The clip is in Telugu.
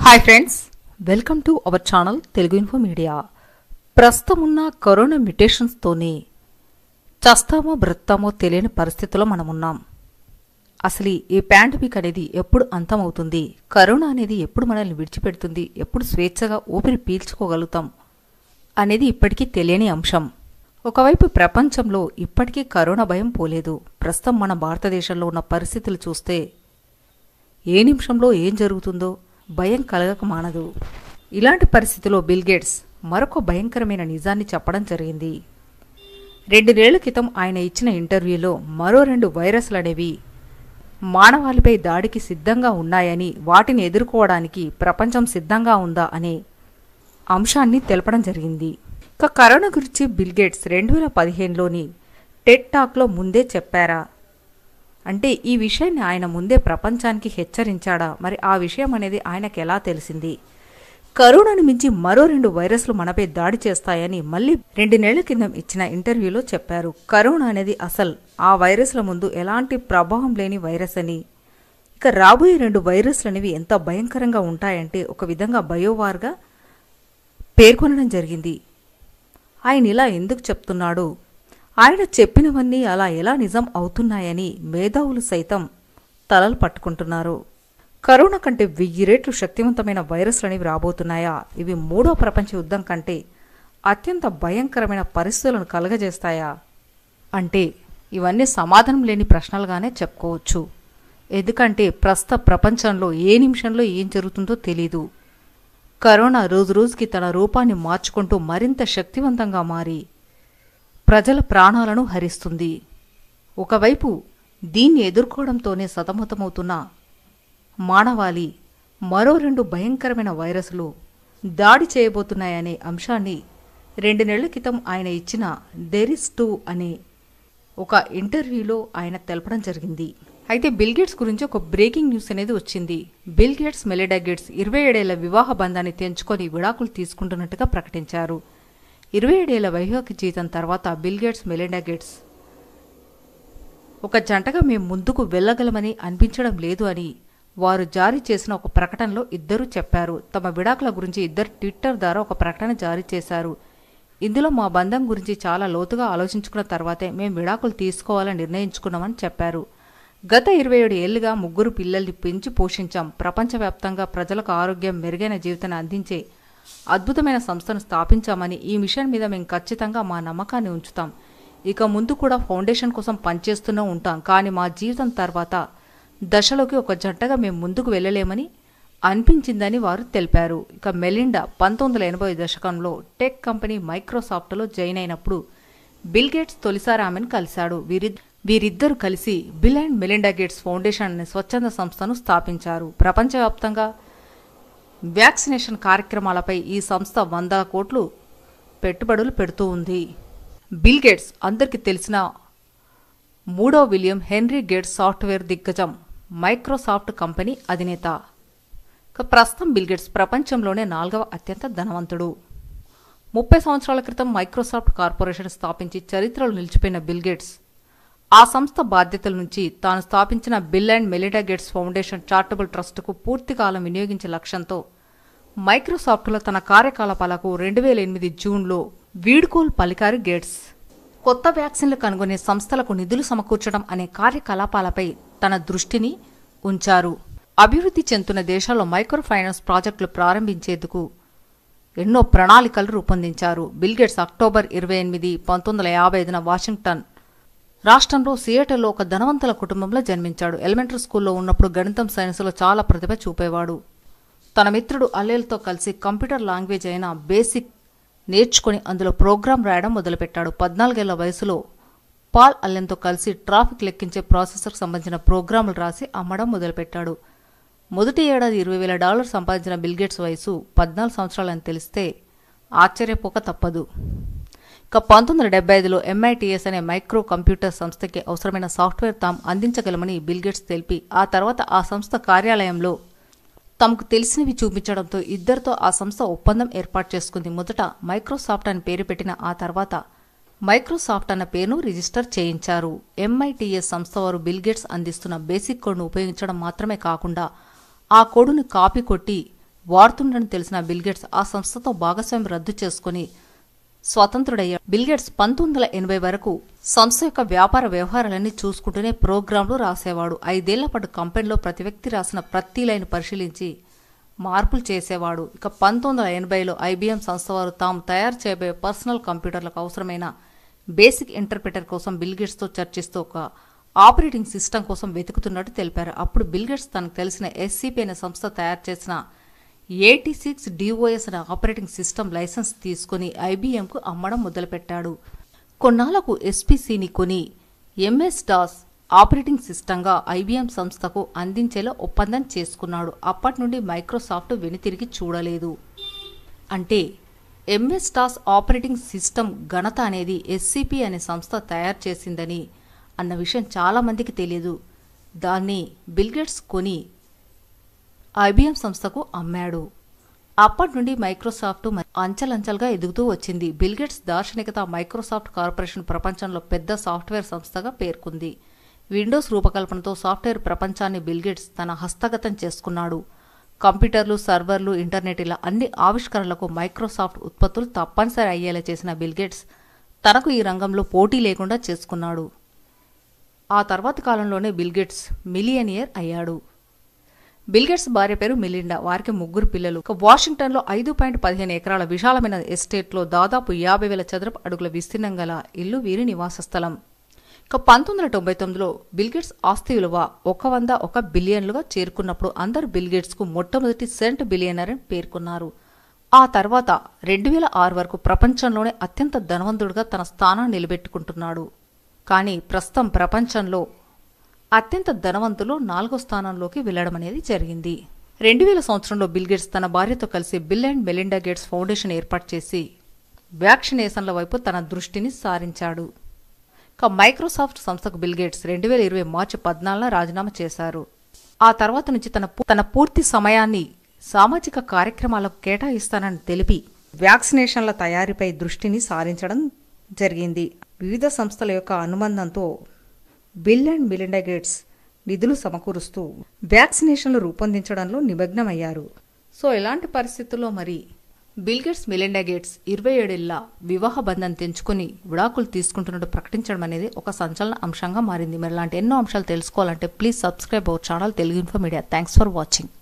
hi friends welcome to our channel Telugu info media ప్రస్తుతం ఉన్న కరోనా మ్యుటేషన్స్తోనే చస్తామో బ్రతామో తెలియని పరిస్థితిలో మనం ఉన్నాం అసలు ఈ పాండమిక్ అనేది ఎప్పుడు అంతమవుతుంది కరోనా అనేది ఎప్పుడు మనల్ని విడిచిపెడుతుంది ఎప్పుడు స్వేచ్ఛగా ఊపిరి పీల్చుకోగలుగుతాం అనేది ఇప్పటికీ తెలియని అంశం ఒకవైపు ప్రపంచంలో ఇప్పటికీ కరోనా భయం పోలేదు ప్రస్తుతం మన భారతదేశంలో ఉన్న పరిస్థితులు చూస్తే ఏ నిమిషంలో ఏం జరుగుతుందో భయం కలగక మానదు ఇలాంటి పరిస్థితిలో బిల్ గేట్స్ మరొక భయంకరమైన నిజాన్ని చెప్పడం జరిగింది రెండు నెలల క్రితం ఆయన ఇచ్చిన ఇంటర్వ్యూలో మరో రెండు వైరస్లు అనేవి మానవాళిపై దాడికి సిద్ధంగా ఉన్నాయని వాటిని ఎదుర్కోవడానికి ప్రపంచం సిద్ధంగా ఉందా అనే అంశాన్ని తెలపడం జరిగింది ఇక కరోనా గురించి బిల్ గేట్స్ రెండు వేల పదిహేనులోని టెట్ టాక్లో ముందే చెప్పారా అంటే ఈ విషయాన్ని ఆయన ముందే ప్రపంచానికి హెచ్చరించాడా మరి ఆ విషయం అనేది ఆయనకు ఎలా తెలిసింది కరోనాను మించి మరో రెండు వైరస్లు మనపై దాడి చేస్తాయని మళ్ళీ రెండు నెలల కింద ఇచ్చిన ఇంటర్వ్యూలో చెప్పారు కరోనా అనేది అసలు ఆ వైరస్ల ముందు ఎలాంటి ప్రభావం లేని వైరస్ అని ఇక రాబోయే రెండు వైరస్లు అనేవి ఎంత భయంకరంగా ఉంటాయంటే ఒక విధంగా బయోవార్గా పేర్కొనడం జరిగింది ఆయన ఇలా ఎందుకు చెప్తున్నాడు ఆయన చెప్పినవన్నీ అలా ఎలా నిజం అవుతున్నాయని మేధావులు సైతం తలలు పట్టుకుంటున్నారు కరోనా కంటే వెయ్యి రెట్లు శక్తివంతమైన వైరస్లు అనేవి రాబోతున్నాయా ఇవి మూడో ప్రపంచ యుద్ధం కంటే అత్యంత భయంకరమైన పరిస్థితులను కలగజేస్తాయా అంటే ఇవన్నీ సమాధానం లేని ప్రశ్నలుగానే చెప్పుకోవచ్చు ఎందుకంటే ప్రస్తుత ప్రపంచంలో ఏ నిమిషంలో ఏం జరుగుతుందో తెలీదు కరోనా రోజు రోజుకి తన రూపాన్ని మార్చుకుంటూ మరింత శక్తివంతంగా మారి ప్రజల ప్రాణాలను హరిస్తుంది ఒకవైపు దీన్ని ఎదుర్కోవడంతోనే సతమతమవుతున్న మానవాళి మరో రెండు భయంకరమైన వైరస్లు దాడి చేయబోతున్నాయనే అంశాన్ని రెండు నెలల క్రితం ఆయన ఇచ్చిన డెరిస్ టూ అనే ఒక ఇంటర్వ్యూలో ఆయన తెలపడం జరిగింది అయితే బిల్ గేట్స్ గురించి ఒక బ్రేకింగ్ న్యూస్ అనేది వచ్చింది బిల్ గేట్స్ మెలిడా గేట్స్ ఇరవై ఏడేళ్ల వివాహ బంధాన్ని తెంచుకొని విడాకులు తీసుకుంటున్నట్టుగా ప్రకటించారు ఇరవై ఏడేళ్ల వైవాహిక జీవితం తర్వాత బిల్ గేట్స్ మెలిండా గేట్స్ ఒక జంటగా మేము ముందుకు వెళ్ళగలమని అనిపించడం లేదు అని వారు జారీ చేసిన ఒక ప్రకటనలో ఇద్దరు చెప్పారు తమ విడాకుల గురించి ఇద్దరు ట్విట్టర్ ద్వారా ఒక ప్రకటన జారీ చేశారు ఇందులో మా బంధం గురించి చాలా లోతుగా ఆలోచించుకున్న తర్వాతే మేము విడాకులు తీసుకోవాలని నిర్ణయించుకున్నామని చెప్పారు గత ఇరవై ఏడు ఏళ్లుగా ముగ్గురు పిల్లల్ని పెంచి పోషించాం ప్రపంచవ్యాప్తంగా ప్రజలకు ఆరోగ్యం మెరుగైన జీవితాన్ని అందించే అద్భుతమైన సంస్థను స్థాపించామని ఈ మిషన్ మీద మేము ఖచ్చితంగా మా నమ్మకాన్ని ఉంచుతాం ఇక ముందు కూడా ఫౌండేషన్ కోసం పనిచేస్తూనే ఉంటాం కానీ మా జీవితం తర్వాత దశలోకి ఒక జంటగా మేము ముందుకు వెళ్ళలేమని అనిపించిందని వారు తెలిపారు ఇక మెలిండా పంతొమ్మిది వందల ఎనభై దశకంలో టెక్ కంపెనీ మైక్రోసాఫ్ట్లో జాయిన్ అయినప్పుడు బిల్ గేట్స్ తొలిసారి ఆమెను కలిశాడు వీరి వీరిద్దరూ కలిసి Bill and Melinda Gates Foundation అనే స్వచ్ఛంద సంస్థను స్థాపించారు ప్రపంచవ్యాప్తంగా వ్యాక్సినేషన్ కార్యక్రమాలపై ఈ సంస్థ వందల కోట్లు పెట్టుబడులు పెడుతూ ఉంది బిల్ గేట్స్ అందరికీ తెలిసిన మూడో విలియం హెన్రీ గేట్స్ సాఫ్ట్వేర్ దిగ్గజం మైక్రోసాఫ్ట్ కంపెనీ అధినేత ఇక ప్రస్తుతం బిల్ గేట్స్ ప్రపంచంలోనే నాలుగవ అత్యంత ధనవంతుడు ముప్పై సంవత్సరాల క్రితం మైక్రోసాఫ్ట్ కార్పొరేషన్ స్థాపించి చరిత్రలో నిలిచిపోయిన బిల్ గేట్స్ ఆ సంస్థ బాధ్యతల నుంచి తాను స్థాపించిన Bill and Melinda Gates Foundation charitable ట్రస్టుకు పూర్తి కాలం వినియోగించే లక్ష్యంతో మైక్రోసాఫ్ట్లో తన కార్యకలాపాలకు రెండు వేల ఎనిమిది జూన్లో వీడ్కోల్ పలికారు గేట్స్ కొత్త వ్యాక్సిన్లు కనుగొనే సంస్థలకు నిధులు సమకూర్చడం అనే కార్యకలాపాలపై తన దృష్టిని ఉంచారు అభివృద్ధి చెందుతున్న దేశాల్లో మైక్రో ఫైనాన్స్ ప్రాజెక్టులు ప్రారంభించేందుకు ఎన్నో ప్రణాళికలు రూపొందించారు బిల్గేట్స్ అక్టోబర్ ఇరవై ఎనిమిది పంతొమ్మిది వందల యాభై ఐదున వాషింగ్టన్ రాష్ట్రంలో సియేటర్లో ఒక ధనవంతుల కుటుంబంలో జన్మించాడు ఎలిమెంటరీ స్కూల్లో ఉన్నప్పుడు గణితం సైన్స్లో చాలా ప్రతిభ చూపేవాడు తన మిత్రుడు అల్లేలతో కలిసి కంప్యూటర్ లాంగ్వేజ్ అయిన బేసిక్ నేర్చుకుని అందులో ప్రోగ్రాం రాయడం మొదలుపెట్టాడు పద్నాలుగేళ్ల వయసులో పాల్ అల్లెన్తో కలిసి ట్రాఫిక్ లెక్కించే ప్రాసెసర్కి సంబంధించిన ప్రోగ్రాములు రాసి అమ్మడం మొదలుపెట్టాడు మొదటి ఏడాది ఇరవై వేల డాలర్ సంపాదించిన బిల్గేట్స్ వయసు పద్నాలుగు సంవత్సరాలని తెలిస్తే ఆశ్చర్యపోక తప్పదు ఇక పంతొమ్మిది వందల డెబ్బై ఐదులో ఎంఐటిఎస్ అనే మైక్రో కంప్యూటర్ సంస్థకి అవసరమైన సాఫ్ట్వేర్ తాము అందించగలమని బిల్గేట్స్ తెలిపి ఆ తర్వాత ఆ సంస్థ కార్యాలయంలో తమకు తెలిసినవి చూపించడంతో ఇద్దరితో ఆ సంస్థ ఒప్పందం ఏర్పాటు చేసుకుంది మొదట మైక్రోసాఫ్ట్ అని పేరు పెట్టిన ఆ తర్వాత మైక్రోసాఫ్ట్ అన్న పేరును రిజిస్టర్ చేయించారు ఎంఐటిఎస్ సంస్థ వారు బిల్గేట్స్ అందిస్తున్న బేసిక్ కోడ్ను ఉపయోగించడం మాత్రమే కాకుండా ఆ కోడును కాపీ కొట్టి వాడుతుండని తెలిసిన బిల్గేట్స్ ఆ సంస్థతో భాగస్వామ్యం రద్దు చేసుకుని స్వతంత్రుడయ్యాడు బిల్గేట్స్ పంతొమ్మిది వందల ఎనభై వరకు సంస్థ యొక్క వ్యాపార వ్యవహారాలన్నీ చూసుకుంటూనే ప్రోగ్రాంలు రాసేవాడు ఐదేళ్ల పాటు కంపెనీలో ప్రతి వ్యక్తి రాసిన ప్రతి లైన్ పరిశీలించి మార్పులు చేసేవాడు ఇక పంతొమ్మిది వందల ఎనభైలో ఐబీఎం సంస్థ వారు తాము తయారు చేయబోయే పర్సనల్ కంప్యూటర్లకు అవసరమైన బేసిక్ ఇంటర్ప్రిటర్ కోసం బిల్గేట్స్తో చర్చిస్తూ ఒక ఆపరేటింగ్ సిస్టమ్ కోసం వెతుకుతున్నట్టు తెలిపారు అప్పుడు బిల్గేట్స్ తనకు తెలిసిన ఎస్సీపీ అనే సంస్థ తయారు చేసిన ఏటీ సిక్స్ డిఓఎస్ అనే ఆపరేటింగ్ సిస్టమ్ లైసెన్స్ తీసుకుని ఐబీఎంకు అమ్మడం మొదలుపెట్టాడు కొన్నాళ్లకు ఎస్పీసీని కొని ఎంఎస్ డాస్ ఆపరేటింగ్ సిస్టంగా ఐబీఎం సంస్థకు అందించేలా ఒప్పందం చేసుకున్నాడు అప్పటి నుండి మైక్రోసాఫ్ట్ వెనుతిరిగి చూడలేదు అంటే ఎంఎస్ డాస్ ఆపరేటింగ్ సిస్టమ్ ఘనత అనేది ఎస్సీపీ అనే సంస్థ తయారు చేసిందని అన్న విషయం చాలామందికి తెలియదు దాన్ని బిల్గేట్స్ కొని ఐబీఎం సంస్థకు అమ్మాడు అప్పటి నుండి మైక్రోసాఫ్ట్ మ- అంచెలంచెలుగా ఎదుగుతూ వచ్చింది బిల్గేట్స్ దార్శనికత మైక్రోసాఫ్ట్ కార్పొరేషన్ ప్రపంచంలో పెద్ద సాఫ్ట్వేర్ సంస్థగా పేర్కొంది విండోస్ రూపకల్పనతో సాఫ్ట్వేర్ ప్రపంచాన్ని బిల్గేట్స్ తన హస్తగతం చేసుకున్నాడు కంప్యూటర్లు సర్వర్లు ఇంటర్నెట్ ఇలా అన్ని ఆవిష్కరణలకు మైక్రోసాఫ్ట్ ఉత్పత్తులు తప్పనిసరి అయ్యేలా చేసిన బిల్గేట్స్ తనకు ఈ రంగంలో పోటీ లేకుండా చేసుకున్నాడు ఆ తర్వాతి కాలంలోనే బిల్గేట్స్ మిలియనియర్ అయ్యాడు బిల్గేట్స్ భార్య పేరు మిలిండా వారికి ముగ్గురు పిల్లలు ఇక వాషింగ్టన్లో ఐదు పాయింట్ పదిహేను ఎకరాల విశాలమైన ఎస్టేట్లో దాదాపు యాభై వేల చదరపు అడుగుల విస్తీర్ణం గల ఇల్లు వీరి నివాస స్థలం ఇక పంతొమ్మిది వందల తొంభై తొమ్మిదిలో బిల్గేట్స్ ఆస్తి విలువ ఒక వంద ఒక బిలియన్లుగా చేరుకున్నప్పుడు అందరు బిల్గేట్స్కు మొట్టమొదటి సెంట్ బిలియనర్ అని పేర్కొన్నారు ఆ తర్వాత రెండు వేల ఆరు వరకు ప్రపంచంలోనే అత్యంత ధనవంతుడిగా తన స్థానాన్ని నిలబెట్టుకుంటున్నాడు కానీ ప్రస్తుతం ప్రపంచంలో అత్యంత ధనవంతులు నాలుగో స్థానంలోకి వెళ్లడం అనేది జరిగింది రెండు వేల సంవత్సరంలో బిల్ గేట్స్ తన భార్యతో కలిసి Bill and Melinda Gates Foundation ఏర్పాటు చేసి వ్యాక్సినేషన్ల వైపు తన దృష్టిని సారించాడు ఇక మైక్రోసాఫ్ట్ సంస్థకు బిల్ గేట్స్ రెండు వేల ఇరవై మార్చి పద్నాలుగున రాజీనామా చేశారు ఆ తర్వాత నుంచి తన పూ- తన పూర్తి సమయాన్ని సామాజిక కార్యక్రమాలకు కేటాయిస్తానని తెలిపి వ్యాక్సినేషన్ల తయారీపై దృష్టిని సారించడం జరిగింది వివిధ సంస్థల యొక్క అనుబంధంతో బిల్ అండ్ మిలిండా గేట్స్ నిధులు సమకూరుస్తూ వ్యాక్సినేషన్లు రూపొందించడంలో నిమగ్నమయ్యారు సో ఇలాంటి పరిస్థితుల్లో మరి బిల్ గేట్స్ మిలిండా గేట్స్ ఇరవై ఏడేళ్ల వివాహ బంధం తెంచుకుని విడాకులు తీసుకుంటున్నట్టు ప్రకటించడం అనేది ఒక సంచలన అంశంగా మారింది మరి ఇలాంటి ఎన్నో అంశాలు తెలుసుకోవాలంటే please subscribe our channel Telugu info media thanks for watching